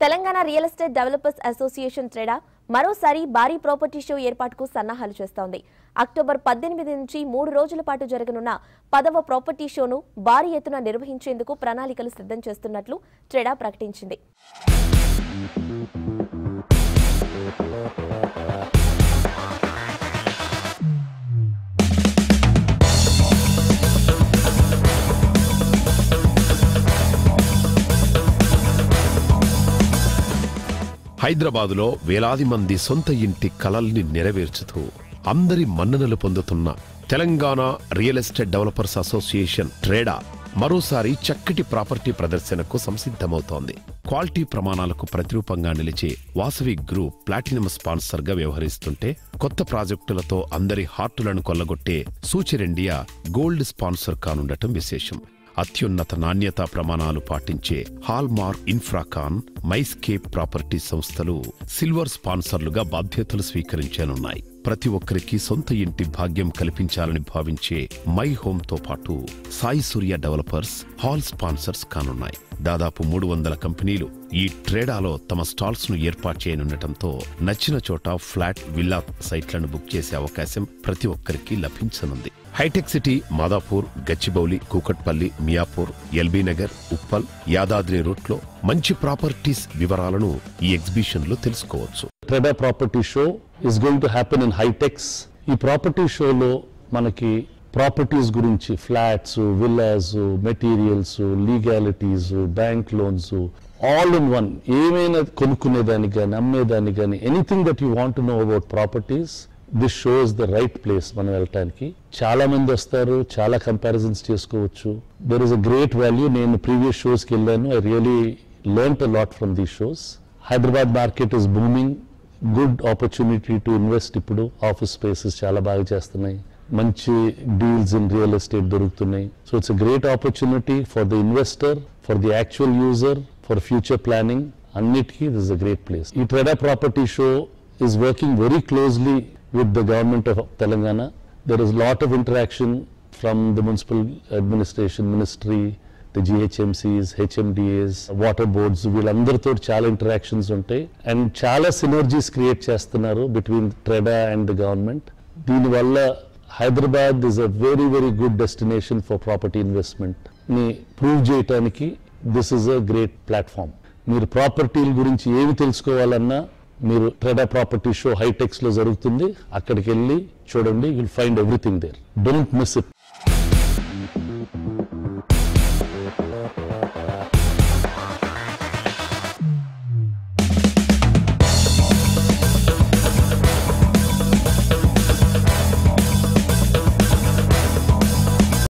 Telangana real estate developers association TREDA మరోసారి భారీ property show ఏర్పాటుకు సన్నాహాలు చేస్తోంది అక్టోబర్ పద్దెనిమిది నుంచి మూడు రోజుల పాటు జరగనున్న పదవ ప్రాపర్టీ షోను భారీ ఎత్తున నిర్వహించేందుకు ప్రణాళికలు సిద్ధం చేస్తున్నట్లు ట్రేడా ప్రకటించింది హైదరాబాదులో వేలాది మంది సొంత ఇంటి కలల్ని నెరవేర్చుతూ అందరి మన్ననలు పొందుతున్న Telangana real estate developers association TREDA మరోసారి చక్కటి ప్రాపర్టీ ప్రదర్శనకు సంసిద్ధమవుతోంది క్వాలిటీ ప్రమాణాలకు ప్రతిరూపంగా నిలిచే వాసవి గ్రూప్ ప్లాటినం స్పాన్సర్ గా వ్యవహరిస్తుంటే కొత్త ప్రాజెక్టులతో అందరి హార్టులను కొల్లగొట్టే సూచర్ ఇండియా గోల్డ్ స్పాన్సర్ కానుండటం విశేషం అత్యున్నత నాణ్యతా ప్రమాణాలు పాటించే హాల్మార్క్ ఇన్ఫ్రాకాన్ మైస్కేప్ ప్రాపర్టీ సంస్థలు సిల్వర్ స్పాన్సర్లుగా బాధ్యతలు స్వీకరించనున్నాయి ప్రతి ఒక్కరికి సొంత ఇంటి భాగ్యం కల్పించాలని భావించే మై హోమ్ తో పాటు Sai Surya developers hall sponsors కానున్నాయి దాదాపు మూడు వందల కంపెనీలు ఈ ట్రేడాలో తమ స్టాల్స్ ను ఏర్పాటు చేయనుండటంతో నచ్చిన చోట ఫ్లాట్ విల్లా సైట్లను బుక్ చేసే అవకాశం ప్రతి ఒక్కరికి లభించనుంది హైటెక్ సిటీ మాదాపూర్ గచ్చిబౌలి కూకట్పల్లి మియాపూర్ ఎల్బీ నగర్ ఉప్పల్ యాదాద్రి రూట్లో మంచి ప్రాపర్టీస్ వివరాలను ఈ ఎగ్జిబిషన్ లో తెలుసుకోవచ్చు TREDA property show is going to happen in HITEX ఈ ప్రాపర్టీ షోలో మనకి ప్రాపర్టీస్ గురించి flats villas materials legalities bank loans all in one ఏమైనా కొనుక్కునేదానికి కానీ అమ్మేదానికి కానీ anything that you want know about properties this show is the right place మనం వెళ్ళటానికి చాలా మంది వస్తారు చాలా కంపారిజన్స్ చేసుకోవచ్చు there is a great value నేను ప్రీవియస్ షోస్కి వెళ్ళాను I really learn a lot from these shows Hyderabad market is booming good opportunity to invest ఇప్పుడు ఆఫీస్ స్పేసెస్ చాలా బాగా చేస్తున్నాయి మంచి డీల్స్ ఇన్ రియల్ ఎస్టేట్ దొరుకుతున్నాయి so it's a great opportunity for the investor for the actual user for future planning అన్నిటికీ this a great place ఈ TREDA property show is working very closely with the government of Telangana. There is a lot of interaction from the municipal administration, ministry, the GHMCs, HMDAs, water boards, వీళ్ళందరితో చాలా interactions ఉంటాయి and చాలా synergies create చేస్తున్నారు between TREDA and the government దీనివల్ల Hyderabad is a very very good destination for property investment ని prove చేయటానికి this is a great platform మీరు ప్రాపర్టీల గురించి ఏమి తెలుసుకోవాలన్నా మీరు ట్రెడా ప్రాపర్టీ షో హైటెక్స్ లో జరుగుతుంది అక్కడికి వెళ్ళి చూడండి will find everything there don't miss it